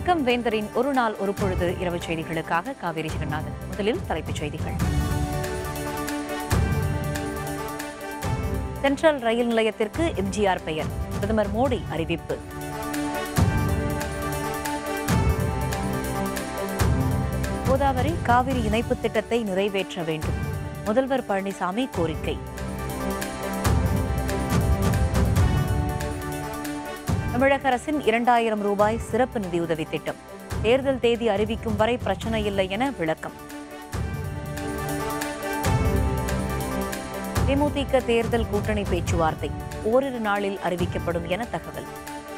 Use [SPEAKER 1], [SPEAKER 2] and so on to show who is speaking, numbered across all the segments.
[SPEAKER 1] வணக்கம் வேந்தரின் ஒரு நாள் ஒரு பொழுது இரவு செய்திகளுக்காக காவேரி ஜெகநாதன் முதலில் தலைப்புச் செய்திகள் சென்ட்ரல் ரயில் நிலையத்திற்கு எம்ஜிஆர் பெயர் பிரதமர் மோடி அறிவிப்பு கோதாவரி காவிரி இணைப்பு திட்டத்தை நிறைவேற்ற வேண்டும் முதல்வர் பழனிசாமி கோரிக்கை தமிழக அரசின் இரண்டாயிரம் ரூபாய் சிறப்பு நிதியுதவி திட்டம் தேர்தல் தேதி அறிவிக்கும் வரை பிரச்சனை இல்லை என விளக்கம் தேமுதிக தேர்தல் கூட்டணி பேச்சுவார்த்தை ஓரிரு நாளில் அறிவிக்கப்படும் என தகவல்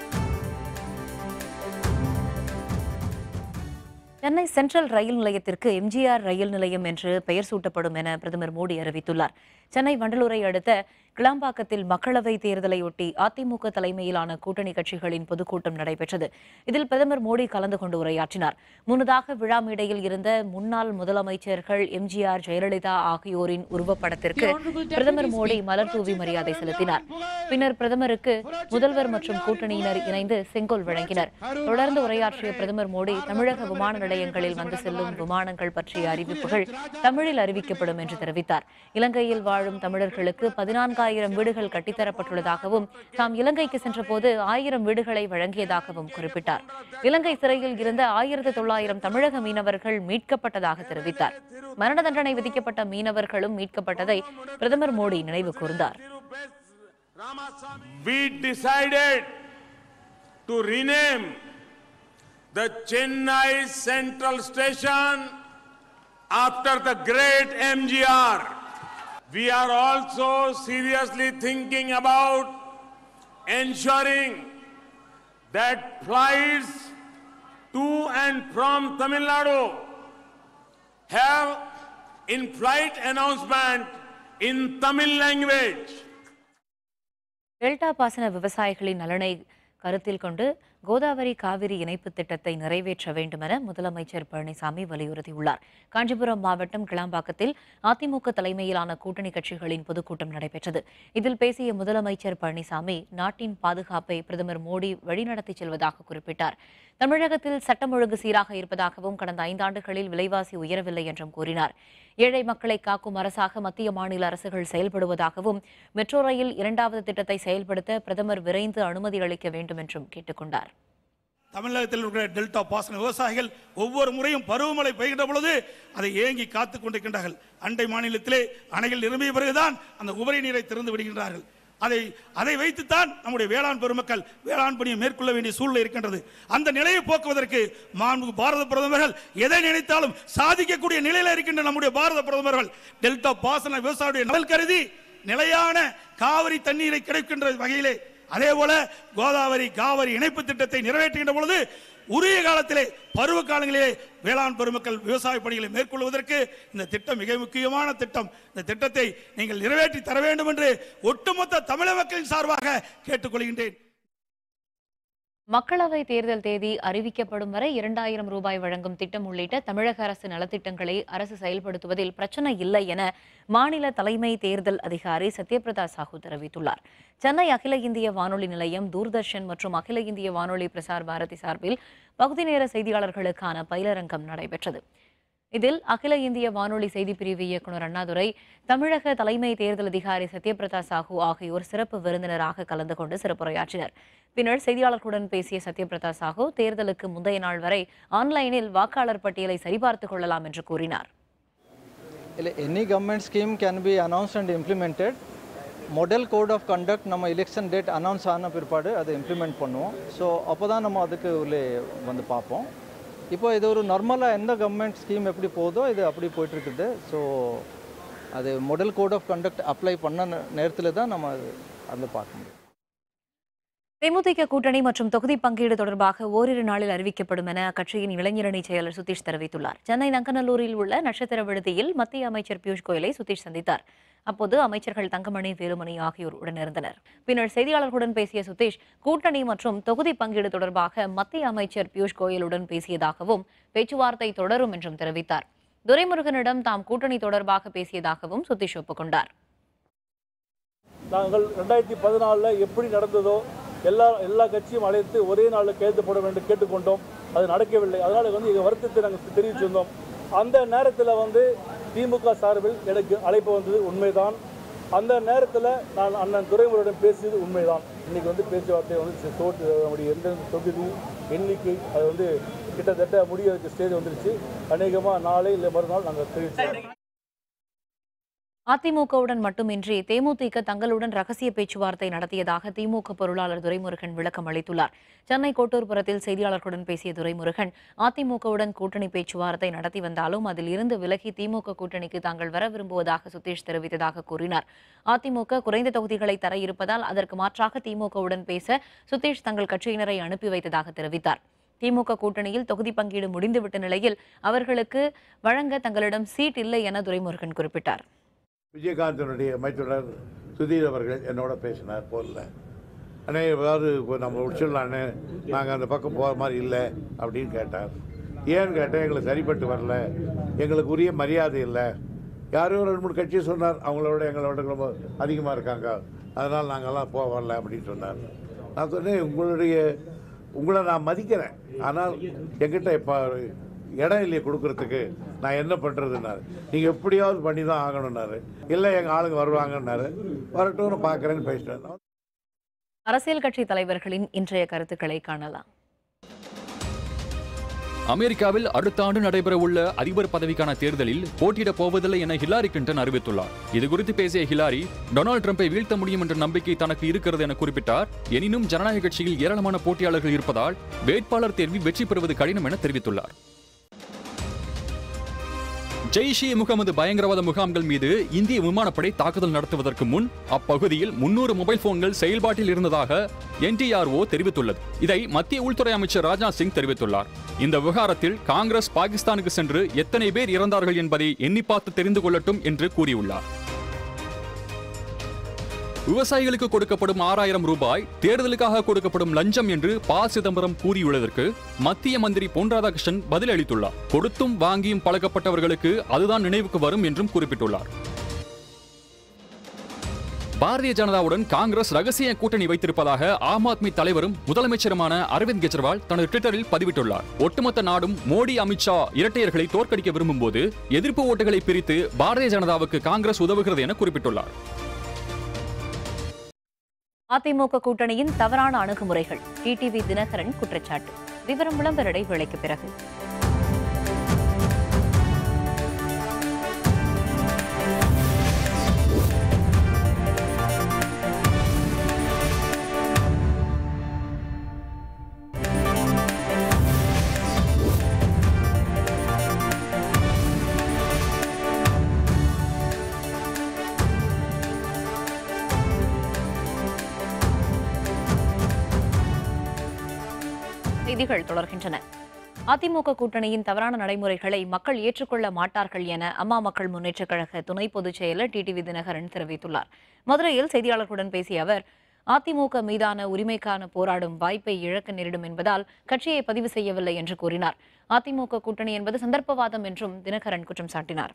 [SPEAKER 1] சென்னை சென்ட்ரல் ரயில் நிலையத்திற்கு எம்ஜிஆர் ரயில் நிலையம் என்று பெயர் சூட்டப்படும் என பிரதமர் மோடி அறிவித்துள்ளார் சென்னை வண்டலூரை அடுத்த கிளாம்பாக்கத்தில் மக்களவைத் தேர்தலையொட்டி அதிமுக தலைமையிலான கூட்டணி கட்சிகளின் பொதுக்கூட்டம் நடைபெற்றது இதில் பிரதமர் மோடி கலந்து கொண்டு உரையாற்றினார் முன்னதாக விழா மேடையில் இருந்த முன்னாள் முதலமைச்சர்கள் எம்ஜிஆர் ஜெயலலிதா ஆகியோரின் உருவப்படத்திற்கு பிரதமர் மோடி மலர் தூவி மரியாதை செலுத்தினார் பின்னர் பிரதமருக்கு முதல்வர் மற்றும் கூட்டணியினர் இணைந்து செங்கோல் வழங்கினர் தொடர்ந்து உரையாற்றிய பிரதமர் மோடி தமிழக விமான நிலையங்களில் வந்து செல்லும் விமானங்கள் பற்றிய அறிவிப்புகள் தமிழில் அறிவிக்கப்படும் என்று தெரிவித்தார் இலங்கையில் வாழும் தமிழர்களுக்கு பதினான்காயிரம் வீடுகள் கட்டித்தரப்பட்டுள்ளதாகவும் தாம் இலங்கைக்கு சென்றபோது ஆயிரம் வீடுகளை வழங்கியதாகவும் குறிப்பிட்டார் இலங்கை சிறையில் இருந்த ஆயிரத்து தொள்ளாயிரம் தமிழக மீனவர்கள் மீட்கப்பட்டதாக தெரிவித்தார் மரண தண்டனை விதிக்கப்பட்ட மீனவர்களும் மீட்கப்பட்டதை பிரதமர் மோடி நினைவு கூர்ந்தார்
[SPEAKER 2] we decided to rename the Chennai Central Station after the great MGR. We are also seriously thinking about ensuring that flights to and from Tamil Nadu have in-flight announcement in Tamil language.
[SPEAKER 1] Delta பாசன விவசாயிகளின் நலனை கருத்தில் கொண்டு கோதாவரி காவிரி இணைப்பு திட்டத்தை நிறைவேற்ற வேண்டும் என முதலமைச்சர் பழனிசாமி வலியுறுத்தியுள்ளார் காஞ்சிபுரம் மாவட்டம் கிளாம்பாக்கத்தில் அதிமுக தலைமையிலான கூட்டணி கட்சிகளின் பொதுக்கூட்டம் நடைபெற்றது இதில் பேசிய முதலமைச்சர் பழனிசாமி நாட்டின் பாதுகாப்பை பிரதமர் மோடி வழிநடத்திச் செல்வதாக குறிப்பிட்டார் தமிழகத்தில் சட்டம் ஒழுங்கு சீராக இருப்பதாகவும் கடந்த ஐந்தாண்டுகளில் விலைவாசி உயரவில்லை என்றும் கூறினார் ஏழை மக்களை காக்கும் அரசாக மத்திய மாநில அரசுகள் செயல்படுவதாகவும் மெட்ரோ ரயில் இரண்டாவது திட்டத்தை செயல்படுத்த பிரதமர் விரைந்து அனுமதி அளிக்க வேண்டும் என்றும் கேட்டுக்கொண்டார்
[SPEAKER 3] தமிழகத்தில் இருக்கிற டெல்டா பாசன விவசாயிகள் ஒவ்வொரு முறையும் பருவமழை பெய்கின்ற பொழுது அதை ஏங்கி காத்துக் கொண்டிருக்கின்றார்கள் அண்டை மாநிலத்திலே அணைகள் நிரம்பிய பிறகுதான் அந்த உபரி நீரை திறந்து விடுகின்றார்கள் அதை அதை வைத்துத்தான் நம்முடைய வேளாண் பெருமக்கள் வேளாண் பணியை மேற்கொள்ள வேண்டிய சூழ்நிலை இருக்கின்றது அந்த நிலையை போக்குவதற்கு மாண்பு பாரத பிரதமர்கள் எதை நினைத்தாலும் சாதிக்கக்கூடிய நிலையில இருக்கின்ற நம்முடைய பாரத பிரதமர்கள் டெல்டா பாசன விவசாயியுடைய நலன் கருதி நிலையான காவிரி தண்ணீரை கிடைக்கின்ற வகையிலே அதே போல கோதாவரி காவிரி இணைப்பு திட்டத்தை நிறைவேற்றுகின்ற பொழுது உரிய காலத்திலே பருவ காலங்களிலே வேளாண் பெருமக்கள் விவசாய பணிகளை மேற்கொள்வதற்கு இந்த திட்டம் மிக முக்கியமான திட்டம் இந்த திட்டத்தை நீங்கள் நிறைவேற்றி தர வேண்டும் என்று ஒட்டுமொத்த தமிழக மக்களின் சார்பாக கேட்டுக்கொள்கின்றேன்
[SPEAKER 1] மக்களவை தேர்தல் தேதி அறிவிக்கப்படும் வரை இரண்டாயிரம் ரூபாய் வழங்கும் திட்டம் உள்ளிட்ட தமிழக அரசு நலத்திட்டங்களை அரசு செயல்படுத்துவதில் பிரச்சனை இல்லை என மாநில தலைமை தேர்தல் அதிகாரி சத்யபிரதா சாஹூ தெரிவித்துள்ளார் சென்னை அகில இந்திய வானொலி நிலையம் தூர்தர்ஷன் மற்றும் அகில இந்திய வானொலி பிரசார் பாரதி சார்பில் பகுதி நேர செய்தியாளர்களுக்கான பயிலரங்கம் நடைபெற்றது இதில் அகில இந்திய வானொலி செய்திப்பிரிவு இயக்குனர் அண்ணாதுரை தமிழக தலைமை தேர்தல் அதிகாரி சத்யபிரதா சாஹூ ஆகியோர் சிறப்பு விருந்தினராக கலந்து கொண்டு சிறப்புரையாற்றினர் பின்னர் செய்தியாளர்களுடன் பேசிய சத்யபிரதா சாஹூ தேர்தலுக்கு முந்தைய நாள் வரை ஆன்லைனில் வாக்காளர் பட்டியலை சரிபார்த்துக் கொள்ளலாம் என்று கூறினார்
[SPEAKER 4] இல்லை any government scheme can be announce and implemented model code of conduct நம்ம எலெக்ஷன் டேட் அனௌன்ஸ் ஆன பிற்பாடு அதை இம்ப்ளிமெண்ட் பண்ணுவோம் ஸோ அப்போ தான் நம்ம அதுக்கு உள்ளே வந்து பார்ப்போம் இப்போ இது ஒரு நார்மலாக எந்த கவர்மெண்ட் ஸ்கீம் எப்படி போதோ இது அப்படி போயிட்டுருக்குது ஸோ அது model code of conduct apply பண்ண நேரத்தில் தான் நம்ம அது அதில் பார்க்க முடியும்
[SPEAKER 1] தேமுதிக கூட்டணி மற்றும் தொகுதி பங்கீடு தொடர்பாக ஓரிரு நாளில் அறிவிக்கப்படும் என அக்கட்சியின் இளைஞரணி செயலர் சுதீஷ் தெரிவித்துள்ளார் சென்னை நங்கநல்லூரில் உள்ள நட்சத்திர விடுதியில் மத்திய அமைச்சர் பியூஷ் கோயலை சுதீஷ் சந்தித்தார் அப்போது அமைச்சர்கள் தங்கமணி வேலுமணி ஆகியோர் உடனிருந்தனர் பின்னர் செய்தியாளர்களுடன் பேசிய சுதீஷ் கூட்டணி மற்றும் தொகுதி பங்கீடு தொடர்பாக மத்திய அமைச்சர் பியூஷ் கோயலுடன் பேசியதாகவும் பேச்சுவார்த்தை தொடரும் என்றும் தெரிவித்தார் துரைமுருகனிடம் தாம் கூட்டணி தொடர்பாக பேசியதாகவும் சுதீஷ் ஒப்புக்கொண்டார்
[SPEAKER 5] நாங்கள் ரெண்டாயிரத்தி பதினாலில் எப்படி நடந்ததோ எல்லா எல்லா கட்சியும் அழைத்து ஒரே நாளில் கையெழுத்து போட வேண்டும் கேட்டுக்கொண்டோம் அது நடக்கவில்லை அதனால் வந்து எங்கள் வருத்தத்தை நாங்கள் தெரிவிச்சிருந்தோம் அந்த நேரத்தில் வந்து திமுக சார்பில் எனக்கு அழைப்பு வந்தது உண்மைதான் அந்த நேரத்தில் நான் அண்ணன் துரைமுருடன் பேசியது உண்மைதான் இன்னைக்கு வந்து பேச்சுவார்த்தை வந்து தோற்று நம்முடைய எந்தெந்த தொகுதி எண்ணிக்கை அது வந்து கிட்டத்தட்ட முடியறதுக்கு ஸ்டேஜ் வந்துருச்சு அநேகமாக நாளை இல்லை மறுநாள் நாங்கள் தெரிவிச்சோம்
[SPEAKER 1] அதிமுகவுடன் மட்டுமின்றி தேமுதிக தங்களுடன் ரகசிய பேச்சுவார்த்தை நடத்தியதாக திமுக பொருளாளர் துரைமுருகன் விளக்கம் அளித்துள்ளார் சென்னை கோட்டூர்புரத்தில் செய்தியாளர்களுடன் பேசிய துரைமுருகன் அதிமுகவுடன் கூட்டணி பேச்சுவார்த்தை நடத்தி வந்தாலும் அதில் இருந்து விலகி திமுக கூட்டணிக்கு தாங்கள் வர விரும்புவதாக சுதீஷ் தெரிவித்ததாக கூறினார் அதிமுக குறைந்த தொகுதிகளை தர இருப்பதால் அதற்கு மாற்றாக திமுகவுடன் பேச சுதீஷ் தங்கள் கட்சியினரை அனுப்பி வைத்ததாக தெரிவித்தார் திமுக கூட்டணியில் தொகுதி பங்கீடு முடிந்துவிட்ட நிலையில் அவர்களுக்கு வழங்க தங்களிடம் சீட் இல்லை என துரைமுருகன் குறிப்பிட்டார்
[SPEAKER 6] விஜயகாந்தனுடைய மைத்துனர் சுதீர் அவர்கள் என்னோட பேசினார் போரில் அண்ணே ஏதாவது இப்போ நம்ம முடிச்சிடலான்னு நாங்கள் அந்த பக்கம் போகிற மாதிரி இல்லை அப்படின்னு கேட்டார் ஏன்னு கேட்டேன் எங்களுக்கு சரிப்பட்டு வரல எங்களுக்கு உரிய மரியாதை இல்லை யாரோ ரெண்டு மூணு கட்சி சொன்னார் அவங்களோட எங்களோட ரொம்ப அதிகமாக இருக்காங்க அதனால் நாங்கள்லாம் போக வரல அப்படின்னு சொன்னார் நான் சொன்னேன் உங்களுடைய உங்களை நான் மதிக்கிறேன் ஆனால் என்கிட்ட இப்போ இடம் இல்லையே கொடுக்கறதுக்கு நான் என்ன பண்ணுறதுன்னாரு நீங்கள் எப்படியாவது பண்ணி தான் ஆகணும்னாரு இல்லை எங்கள் ஆளுங்க வருவாங்கன்னாரு வரட்டும்னு பார்க்குறேன்னு பேசிட்டேன்
[SPEAKER 1] அரசியல் கட்சி தலைவர்களின் இன்றைய கருத்துக்களை காணலாம்
[SPEAKER 7] அமெரிக்காவில் அடுத்த ஆண்டு நடைபெறவுள்ள அதிபர் பதவிக்கான தேர்தலில் போட்டியிடப் போவதில்லை என ஹிலாரி கிளின்டன் அறிவித்துள்ளார் இது குறித்து பேசிய ஹிலாரி டொனால்டு ட்ரம்பை வீழ்த்த முடியும் என்ற நம்பிக்கை தனக்கு இருக்கிறது என குறிப்பிட்டார் எனினும் ஜனநாயக கட்சியில் ஏராளமான போட்டியாளர்கள் இருப்பதால் வேட்பாளர் தேர்வில் வெற்றி பெறுவது கடினம் என தெரிவித்துள்ளார் ஜெய்ஷ் இ முகமது பயங்கரவாத முகாம்கள் மீது இந்திய விமானப்படை தாக்குதல் நடத்துவதற்கு முன் அப்பகுதியில் முன்னூறு மொபைல் போன்கள் செயல்பாட்டில் இருந்ததாக என்டிஆர்ஓ தெரிவித்துள்ளது இதை மத்திய உள்துறை அமைச்சர் ராஜ்நாத் சிங் தெரிவித்துள்ளார் இந்த விவகாரத்தில் காங்கிரஸ் பாகிஸ்தானுக்கு சென்று எத்தனை பேர் இறந்தார்கள் என்பதை எண்ணி பார்த்து தெரிந்து கொள்ளட்டும் என்று கூறியுள்ளார் விவசாயிகளுக்கு கொடுக்கப்படும் ஆறாயிரம் ரூபாய் தேர்தலுக்காக கொடுக்கப்படும் லஞ்சம் என்று ப சிதம்பரம் கூறியுள்ளதற்கு மத்திய மந்திரி பொன் ராதாகிருஷ்ணன் பதில் அளித்துள்ளார் கொடுத்தும் வாங்கியும் பழக்கப்பட்டவர்களுக்கு அதுதான் நினைவுக்கு வரும் என்றும் குறிப்பிட்டுள்ளார் பாரதிய ஜனதாவுடன் காங்கிரஸ் ரகசிய கூட்டணி வைத்திருப்பதாக ஆம் ஆத்மி தலைவரும் முதலமைச்சருமான அரவிந்த் கெஜ்ரிவால் தனது ட்விட்டரில் பதிவிட்டுள்ளார் ஒட்டுமொத்த நாடும் மோடி அமித்ஷா இரட்டையர்களை தோற்கடிக்க விரும்பும் போது எதிர்ப்பு ஓட்டுகளை பிரித்து பாரதிய ஜனதாவுக்கு காங்கிரஸ் உதவுகிறது என குறிப்பிட்டுள்ளார்
[SPEAKER 1] அதிமுக கூட்டணியின் தவறான அணுகுமுறைகள் டிடிவி தினகரன் குற்றச்சாட்டு விவரம் விளம்பர இடைவேளைக்கு பிறகு செய்திகள் தொடர்கின்றன அதிமுக கூட்டணியின் தவறான நடைமுறைகளை மக்கள் ஏற்றுக்கொள்ள மாட்டார்கள் என அம்மா மக்கள் முன்னேற்றக் கழக துணை பொதுச் செயலர் டிடிவி தினகரன் தெரிவித்துள்ளார் மதுரையில் செய்தியாளர்களுடன் பேசிய அவர் அதிமுக மீதான உரிமைக்கான போராடும் வாய்ப்பை இழக்க நேரிடும் என்பதால் கட்சியை பதிவு செய்யவில்லை என்று கூறினார் அதிமுக கூட்டணி என்பது சந்தர்ப்பவாதம் என்றும் தினகரன் குற்றம் சாட்டினார்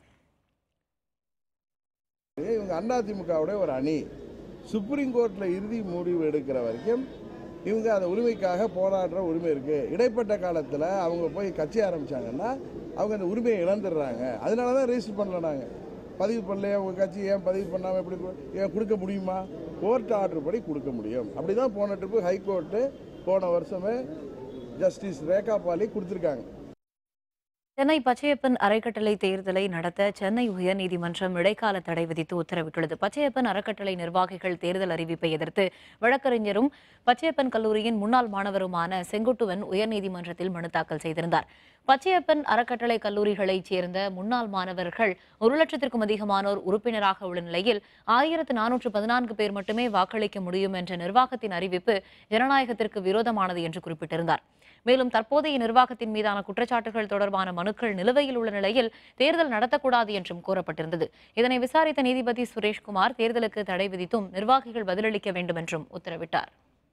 [SPEAKER 8] இவங்க அதிமுகவுடைய ஒரு அணி சுப்ரீம் கோர்ட்டில் இறுதி முடிவு எடுக்கிற வரைக்கும் இவங்க அந்த உரிமைக்காக போராடுற உரிமை இருக்கு இடைப்பட்ட காலத்தில் அவங்க போய் கட்சி ஆரம்பிச்சாங்கன்னா அவங்க அந்த உரிமையை இழந்துடுறாங்க அதனால தான் ரெஜிஸ்டர் பண்ணல நாங்கள் பதிவு பண்ணலையே உங்கள் கட்சி ஏன் பதிவு பண்ணாமல் எப்படி கு- ஏன் கொடுக்க முடியுமா கோர்ட் ஆர்டர் படி கொடுக்க முடியும் அப்படி தான் போன ட்ரிப்பு ஹைகோர்ட்டு போன வருஷமே ஜஸ்டிஸ் ரேகா பாலி கொடுத்துருக்காங்க
[SPEAKER 1] சென்னை பச்சையப்பன் அறக்கட்டளை தேர்தலை நடத்த சென்னை உயர்நீதிமன்றம் இடைக்கால தடை விதித்து உத்தரவிட்டுள்ளது பச்சையப்பன் அறக்கட்டளை நிர்வாகிகள் தேர்தல் அறிவிப்பை எதிர்த்து வழக்கறிஞரும் பச்சையப்பன் கல்லூரியின் முன்னாள் மாணவருமான செங்குட்டுவன் உயர்நீதிமன்றத்தில் மனு தாக்கல் செய்திருந்தார் பச்சையப்பன் அறக்கட்டளை கல்லூரிகளைச் சேர்ந்த முன்னாள் மாணவர்கள் ஒரு லட்சத்திற்கும் அதிகமானோர் உறுப்பினராக உள்ள நிலையில் ஆயிரத்து நானூற்று பதினான்கு பேர் மட்டுமே வாக்களிக்க முடியும் என்ற நிர்வாகத்தின் அறிவிப்பு ஜனநாயகத்திற்கு விரோதமானது என்று குறிப்பிட்டிருந்தார் மேலும் தற்போதைய நிர்வாகத்தின் மீதான குற்றச்சாட்டுகள் தொடர்பான மனுக்கள் நிலுவையில் உள்ள நிலையில் தேர்தல் நடத்தக்கூடாது என்றும் கூறப்பட்டிருந்தது இதனை விசாரித்த நீதிபதி சுரேஷ்குமார் தேர்தலுக்கு தடை விதித்தும் நிர்வாகிகள் பதிலளிக்க வேண்டும் என்றும் உத்தரவிட்டார்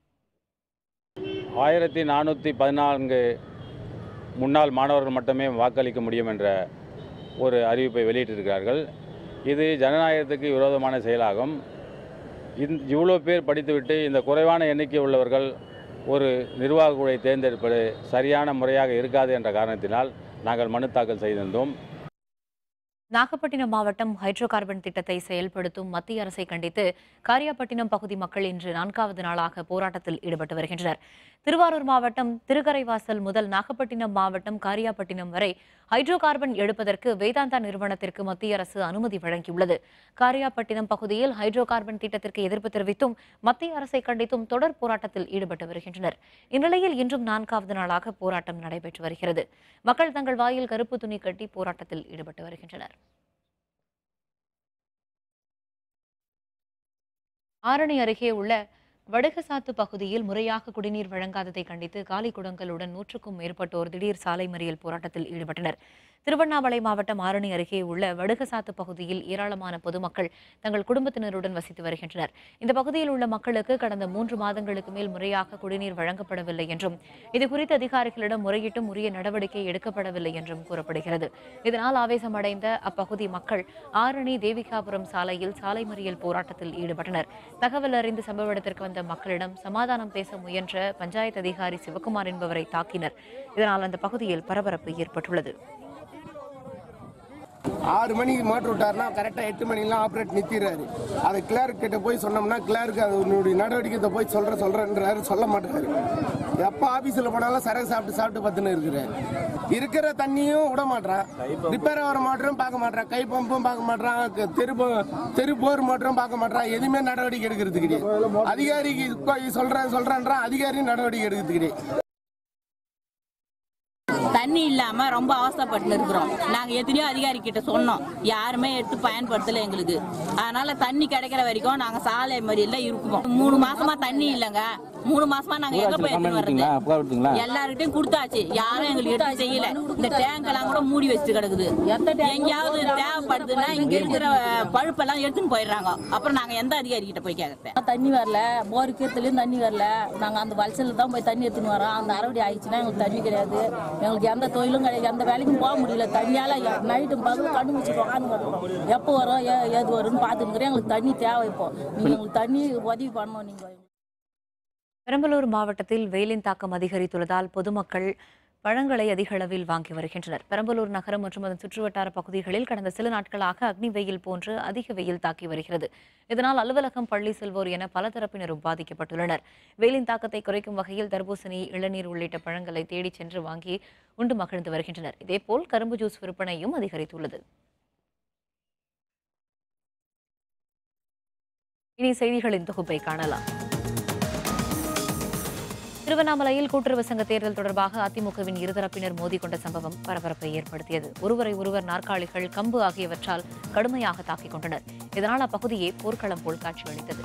[SPEAKER 9] ஆயிரத்தி நானூற்றி பதினான்கு முன்னாள் மாணவர்கள் மட்டுமே வாக்களிக்க முடியும் என்ற ஒரு அறிவிப்பை வெளியிட்டிருக்கிறார்கள் இது ஜனநாயகத்துக்கு விரோதமான செயலாகும் இந் இவ்வளோ பேர் படித்துவிட்டு இந்த குறைவான எண்ணிக்கை உள்ளவர்கள் ஒரு நிர்வாக குழுவை தேர்ந்தெடுப்பது சரியான முறையாக இருக்காது என்ற காரணத்தினால் நாங்கள் மனு தாக்கல் செய்திருந்தோம்
[SPEAKER 1] நாகப்பட்டினம் மாவட்டம் ஹைட்ரோ கார்பன் திட்டத்தை செயல்படுத்தும் மத்திய அரசை கண்டித்து காரியாப்பட்டினம் பகுதி மக்கள் இன்று நான்காவது நாளாக போராட்டத்தில் ஈடுபட்டு வருகின்றனர் திருவாரூர் மாவட்டம் திருக்கரைவாசல் முதல் நாகப்பட்டினம் மாவட்டம் காரியாப்பட்டினம் வரை ஹைட்ரோ கார்பன் எடுப்பதற்கு வேதாந்தா நிறுவனத்திற்கு மத்திய அரசு அனுமதி வழங்கியுள்ளது காரியாப்பட்டினம் பகுதியில் ஹைட்ரோ கார்பன் திட்டத்திற்கு எதிர்ப்பு தெரிவித்தும் மத்திய அரசை கண்டித்தும் தொடர் போராட்டத்தில் ஈடுபட்டு வருகின்றனர் இந்நிலையில் இன்றும் நான்காவது நாளாக போராட்டம் நடைபெற்று வருகிறது மக்கள் தங்கள் வாயில் கருப்பு துணி கட்டி போராட்டத்தில் ஈடுபட்டு வருகின்றனர் ஆரணி அருகே உள்ள வடுகசாத்து பகுதியில் முறையாக குடிநீர் வழங்காததை கண்டித்து காலி குடங்களுடன் நூற்றுக்கும் மேற்பட்டோர் திடீர் சாலை மறியல் போராட்டத்தில் ஈடுபட்டனர் திருவண்ணாமலை மாவட்டம் ஆரணி அருகே உள்ள வடுகசாத்து பகுதியில் ஏராளமான பொதுமக்கள் தங்கள் குடும்பத்தினருடன் வசித்து வருகின்றனர் இந்த பகுதியில் உள்ள மக்களுக்கு கடந்த மூன்று மாதங்களுக்கு மேல் முறையாக குடிநீர் வழங்கப்படவில்லை என்றும் இதுகுறித்து அதிகாரிகளிடம் முறையிட்டும் உரிய நடவடிக்கை எடுக்கப்படவில்லை என்றும் கூறப்படுகிறது இதனால் ஆவேசமடைந்த அப்பகுதி மக்கள் ஆரணி தேவிகாபுரம் சாலையில் சாலை மறியல் போராட்டத்தில் ஈடுபட்டனர் தகவல் அறிந்து சம்பவ இடத்திற்கு வந்த மக்களிடம் சமாதானம் பேச முயன்ற பஞ்சாயத்து அதிகாரி சிவகுமார் என்பவரை தாக்கினர் இதனால் அந்த பகுதியில் பரபரப்பு ஏற்பட்டுள்ளது
[SPEAKER 10] ஆறு மணிக்கு மோட்டர் விட்டாருன்னா கரெக்டாக எட்டு மணிக்கெல்லாம் ஆப்ரேட் நிறுத்திடுறாரு அதை கிளார்க் கிட்ட போய் சொன்னோம்னா கிளார்க்கு அதனுடைய நடவடிக்கை போய் சொல்ற சொல்றேன்றாரு சொல்ல மாட்டாரு எப்போ ஆஃபீஸில் போனாலும் சரக்கு சாப்பிட்டு சாப்பிட்டு பத்துன்னு இருக்கிறேன் இருக்கிற தண்ணியும் விட மாட்டான் ரிப்பேர் ஆகிற மோட்டரும் பார்க்க மாட்டான் கை பம்பும் பார்க்க மாட்டான் க- தெரு போ- தெரு போர் மோட்டரும் பார்க்க மாட்டான் எதுவுமே நடவடிக்கை எடுக்கிறது கிடையாது அதிகாரிக்கு போய் சொல்றேன் சொல்றேன்றான் அதிகாரியும் நடவடிக்கை எடுக்கிறது கிடையாது
[SPEAKER 11] தண்ணி இல்லாம ரொம்ப அவஸ்தைப்பட்டு இருக்கிறோம் நாங்க எத்தனையோ அதிகாரி கிட்ட சொன்னோம் யாருமே எடுத்து பயன்படுத்தல எங்களுக்கு அதனால தண்ணி கிடைக்கிற வரைக்கும் நாங்க சாலை மறியல்ல இருக்கோம் மூணு மாசமா தண்ணி இல்லைங்க மூணு மாசமா நாங்க எங்க போய் எடுத்துட்டு வர்றது எல்லார்கிட்டயும் கொடுத்தாச்சு யாரும் எங்களுக்கு எடுத்து செய்யல இந்த டேங்க் எல்லாம் கூட மூடி வச்சுட்டு கிடக்குது எங்கேயாவது தேவைப்படுதுன்னா இங்க இருக்கிற பழுப்பெல்லாம் எடுத்துன்னு போயிடுறாங்க அப்புறம் நாங்க எந்த அதிகாரி கிட்ட போய் கேட்கறது
[SPEAKER 12] தண்ணி வரல போர் கீர்த்துலேயும் தண்ணி வரல நாங்கள் அந்த வலசலில் தான் போய் தண்ணி எடுத்துன்னு வரோம் அந்த அறுவடை ஆயிடுச்சுன்னா எங்களுக்கு தண்ணி கிடையாது எங்களுக்கு எந்த தொழிலும் கிடையாது எந்த வேலைக்கும் போக முடியல தண்ணியால் நைட்டும் பகலும் கண்டு முடிச்சுட்டு உட்காந்து வரோம் எப்போ வரும் ஏ ஏது வரும்னு பார்த்துக்கிறேன் எங்களுக்கு தண்ணி தேவை இப்போ நீங்கள் எங்களுக்கு தண்ணி உதவி பண்ணணும் நீங்கள்
[SPEAKER 1] பெரம்பலூர் மாவட்டத்தில் வெயிலின் தாக்கம் அதிகரித்துள்ளதால் பொதுமக்கள் பழங்களை அதிக அளவில் வாங்கி வருகின்றனர் பெரம்பலூர் நகரம் மற்றும் அதன் சுற்றுவட்டார பகுதிகளில் கடந்த சில நாட்களாக அக்னி வெயில் போன்று அதிக வெயில் தாக்கி வருகிறது இதனால் அலுவலகம் பள்ளி செல்வோர் என பல தரப்பினரும் பாதிக்கப்பட்டுள்ளனர் வெயிலின் தாக்கத்தை குறைக்கும் வகையில் தர்பூசணி இளநீர் உள்ளிட்ட பழங்களை தேடிச் சென்று வாங்கி உண்டு மகிழ்ந்து வருகின்றனர் இதேபோல் கரும்பு ஜூஸ் விற்பனையும் அதிகரித்துள்ளது இனி செய்திகளின் தொகுப்பை காணலாம் திருவண்ணாமலையில் கூட்டுறவு சங்க தேர்தல் தொடர்பாக அதிமுகவின் இருதரப்பினர் மோதிக்கொண்ட சம்பவம் பரபரப்பை ஏற்படுத்தியது ஒருவரை ஒருவர் நாற்காலிகள் கம்பு ஆகியவற்றால் கடுமையாக தாக்கிக் கொண்டனர் இதனால் அப்பகுதியே போர்க்களம் போல் காட்சியளித்தது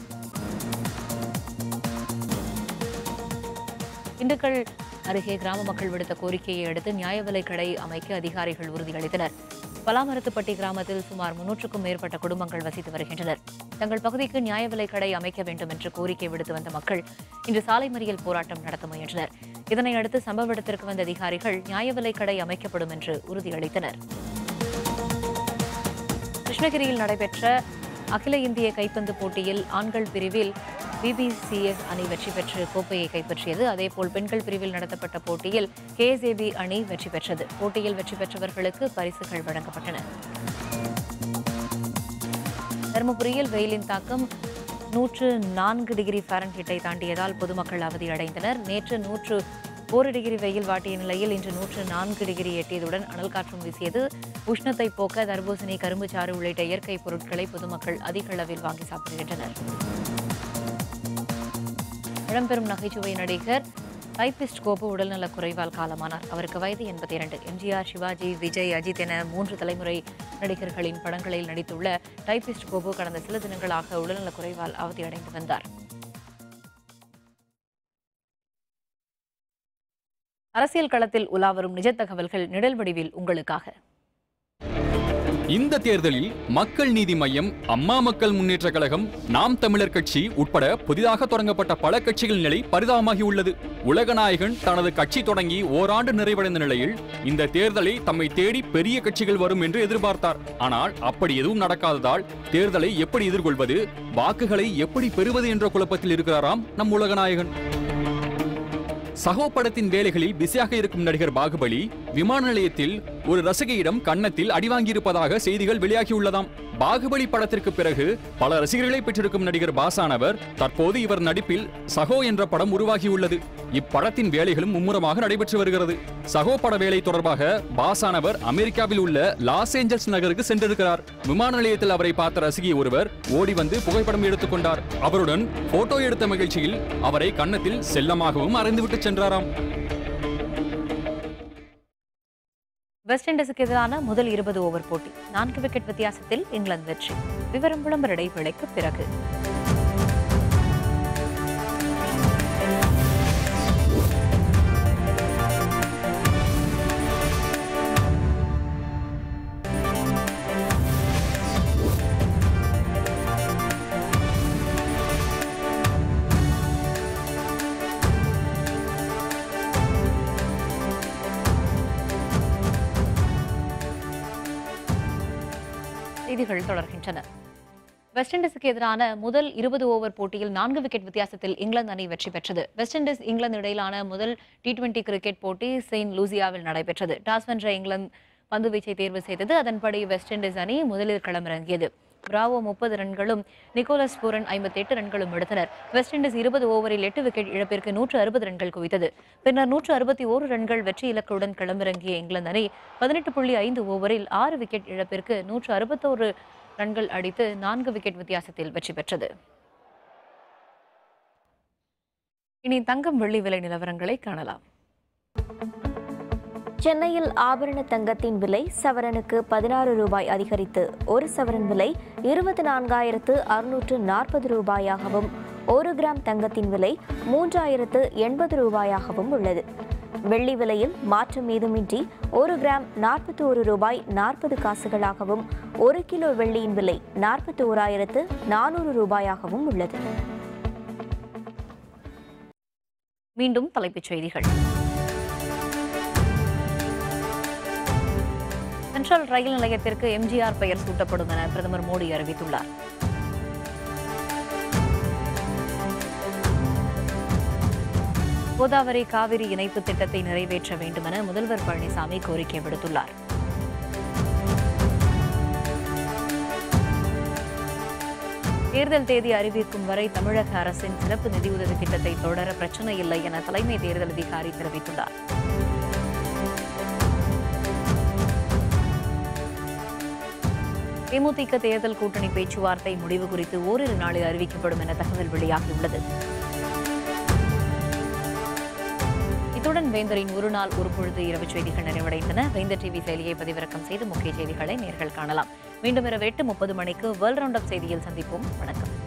[SPEAKER 1] திண்டுக்கல் அருகே கிராம மக்கள் விடுத்த கோரிக்கையை அடுத்து நியாய விலைக் கடை அமைக்க அதிகாரிகள் உறுதியளித்தனர் பலாமரத்துப்பட்டி கிராமத்தில் சுமார் முன்னூற்றுக்கும் மேற்பட்ட குடும்பங்கள் வசித்து வருகின்றனர் தங்கள் பகுதிக்கு நியாய விலைக் கடை அமைக்க வேண்டும் என்று கோரிக்கை விடுத்து வந்த மக்கள் இன்று சாலை மறியல் போராட்டம் நடத்த முயன்றனர் இதனை அடுத்து சம்பவ இடத்திற்கு வந்த அதிகாரிகள் நியாய விலைக் கடை அமைக்கப்படும் என்று உறுதியளித்தனர் கிருஷ்ணகிரியில் நடைபெற்ற அகில இந்திய கைப்பந்து போட்டியில் ஆண்கள் பிரிவில் பிபிசிஎஸ் அணி வெற்றி பெற்று கோப்பையை கைப்பற்றியது அதேபோல் பெண்கள் பிரிவில் நடத்தப்பட்ட போட்டியில் கேஎஸ்ஏபி அணி வெற்றி பெற்றது போட்டியில் வெற்றி பெற்றவர்களுக்கு பரிசுகள் வழங்கப்பட்டன தருமபுரியில் வெயிலின் தாக்கம் நூற்று நான்கு டிகிரி ஃபாரன்ஹீட்டை தாண்டியதால் பொதுமக்கள் அவதி அடைந்தனர் நேற்று நூற்று ஒரு டிகிரி வெயில் வாட்டிய நிலையில் இன்று நூற்று நான்கு டிகிரி எட்டியதுடன் அனல் காற்றும் வீசியது உஷ்ணத்தை போக்க தர்பூசணி கரும்புச்சாறு உள்ளிட்ட இயற்கை பொருட்களை பொதுமக்கள் அதிக அளவில் வாங்கி சாப்பிடுகின்றனர் இடம்பெறும் நகைச்சுவை நடிகர் டைபிஸ்ட் கோபு உடல்நலக் குறைவால் காலமானார் அவருக்கு வயது எண்பத்தி இரண்டு எம்ஜிஆர் சிவாஜி விஜய் அஜித் என மூன்று தலைமுறை நடிகர்களின் படங்களில் நடித்துள்ள டைபிஸ்ட் கோபு கடந்த சில தினங்களாக உடல்நலக் குறைவால் அவதியடைந்து வந்தார் அரசியல் களத்தில் உலாவரும் நிஜ தகவல்கள் நிழல் வடிவில் உங்களுக்காக
[SPEAKER 7] இந்த தேர்தலில் மக்கள் நீதி மய்யம் அம்மா மக்கள் முன்னேற்ற கழகம் நாம் தமிழர் கட்சி உட்பட புதிதாக தொடங்கப்பட்ட பல கட்சிகள் நிலை பரிதாபமாகி உள்ளது உலகநாயகன் தனது கட்சி தொடங்கி ஓராண்டு நிறைவடைந்த நிலையில் இந்த தேர்தலை தம்மை தேடி பெரிய கட்சிகள் வரும் என்று எதிர்பார்த்தார் ஆனால் அப்படி எதுவும் நடக்காததால் தேர்தலை எப்படி எதிர்கொள்வது வாக்குகளை எப்படி பெறுவது என்ற குழப்பத்தில் இருக்கிறாராம் நம் உலகநாயகன் சகோ படத்தின் வேலைகளில் பிஸியாக இருக்கும் நடிகர் பாகுபலி விமான நிலையத்தில் ஒரு ரசிகையிடம் கன்னத்தில் அடி வாங்கியிருப்பதாக செய்திகள் வெளியாகியுள்ளதாம் பாகுபலி படத்திற்கு பிறகு பல ரசிகர்களை பெற்றிருக்கும் நடிகர் பாசானவர் தற்போது இவர் நடிப்பில் சகோ என்ற படம் உருவாகியுள்ளது இப்படத்தின் வேலைகளும் மும்முரமாக நடைபெற்று வருகிறது சகோ பட வேலை தொடர்பாக பாசானவர் அமெரிக்காவில் உள்ள லாஸ் ஏஞ்சல்ஸ் நகருக்கு சென்றிருக்கிறார் விமான நிலையத்தில் அவரை பார்த்த ரசிகை ஒருவர் ஓடி வந்து புகைப்படம் எடுத்துக் கொண்டார் அவருடன் போட்டோ எடுத்த மகிழ்ச்சியில் அவரை கன்னத்தில் செல்லமாகவும் அறைந்துவிட்டு சென்றாராம்
[SPEAKER 1] வெஸ்ட் இண்டீஸுக்கு எதிரான முதல் இருபது ஓவர் போட்டி நான்கு விக்கெட் வித்தியாசத்தில் இங்கிலாந்து வெற்றி விவரம் விளம்பர இடைவேளைக்கு பிறகு செய்திகள் தொடர்கின்றன வெஸ்ட் இண்டீஸுக்கு எதிரான முதல் இருபது ஓவர் போட்டியில் நான்கு விக்கெட் வித்தியாசத்தில் இங்கிலாந்து அணி வெற்றி பெற்றது வெஸ்ட் இண்டீஸ் இங்கிலாந்து இடையிலான முதல் டி டுவெண்டி கிரிக்கெட் போட்டி செயின்ட் லூசியாவில் நடைபெற்றது டாஸ் வென்ற இங்கிலாந்து பந்து வீச்சை தேர்வு செய்தது அதன்படி வெஸ்ட் இண்டீஸ் அணி முதலில் களமிறங்கியது பிராவோ முப்பது ரன்களும் நிக்கோலஸ் பூரன் ஐம்பத்தி எட்டு ரன்களும் எடுத்தனர் வெஸ்ட் இண்டீஸ் இருபது ஓவரில் எட்டு விக்கெட் இழப்பிற்கு நூற்று அறுபது ரன்கள் குவித்தது பின்னர் நூற்று அறுபத்தி ஓரு ரன்கள் வெற்றி இலக்குடன் களமிறங்கிய இங்கிலாந்து அணி பதினெட்டு புள்ளி ஐந்து ஓவரில் ஆறு விக்கெட் இழப்பிற்கு நூற்று அறுபத்தோரு ரன்கள் அடித்து நான்கு விக்கெட் வித்தியாசத்தில் வெற்றி பெற்றது இனி தங்கம் வெள்ளி விலை நிலவரங்களை காணலாம்
[SPEAKER 13] சென்னையில் ஆபரண தங்கத்தின் விலை சவரனுக்கு பதினாறு ரூபாய் அதிகரித்து ஒரு சவரன் விலை இருபத்தி நான்காயிரத்து அறுநூற்று நாற்பது ரூபாயாகவும் ஒரு கிராம் தங்கத்தின் விலை மூன்றாயிரத்து எண்பது ரூபாயாகவும் உள்ளது வெள்ளி விலையில் மாற்றம் ஏதுமின்றி ஒரு கிராம் நாற்பத்தோரு ரூபாய் நாற்பது காசுகளாகவும் ஒரு கிலோ வெள்ளியின் விலை நாற்பத்தி ஓராயிரத்து நானூறு ரூபாயாகவும் உள்ளது
[SPEAKER 1] மீண்டும் தலைப்புச் செய்திகள் சென்ட்ரல் ரயில் நிலையத்திற்கு எம்ஜிஆர் பெயர் சூட்டப்படும் என பிரதமர் மோடி அறிவித்துள்ளார் கோதாவரி காவிரி இணைப்பு திட்டத்தை நிறைவேற்ற வேண்டும் என முதல்வர் பழனிசாமி கோரிக்கை விடுத்துள்ளார் தேர்தல் தேதி அறிவிக்கும் வரை தமிழக அரசின் சிறப்பு நிதியுதவி திட்டத்தை தொடர பிரச்சனை இல்லை என தலைமை தேர்தல் அதிகாரி தெரிவித்துள்ளார் தேமுதிக தேர்தல் கூட்டணி பேச்சுவார்த்தை முடிவு குறித்து ஓரிரு நாளில் அறிவிக்கப்படும் என தகவல் வெளியாகியுள்ளது இத்துடன் வேந்தரின் ஒரு நாள் ஒரு பொழுது இரவு செய்திகள் நிறைவடைந்தன வேந்தர் டிவி செயலியை பதிவிறக்கம் செய்து முக்கிய செய்திகளை நேர்கள் காணலாம் மீண்டும் இரவு எட்டு முப்பது மணிக்கு வேர்ல்ட் ரவுண்ட் அப் செய்தியில் சந்திப்போம் வணக்கம்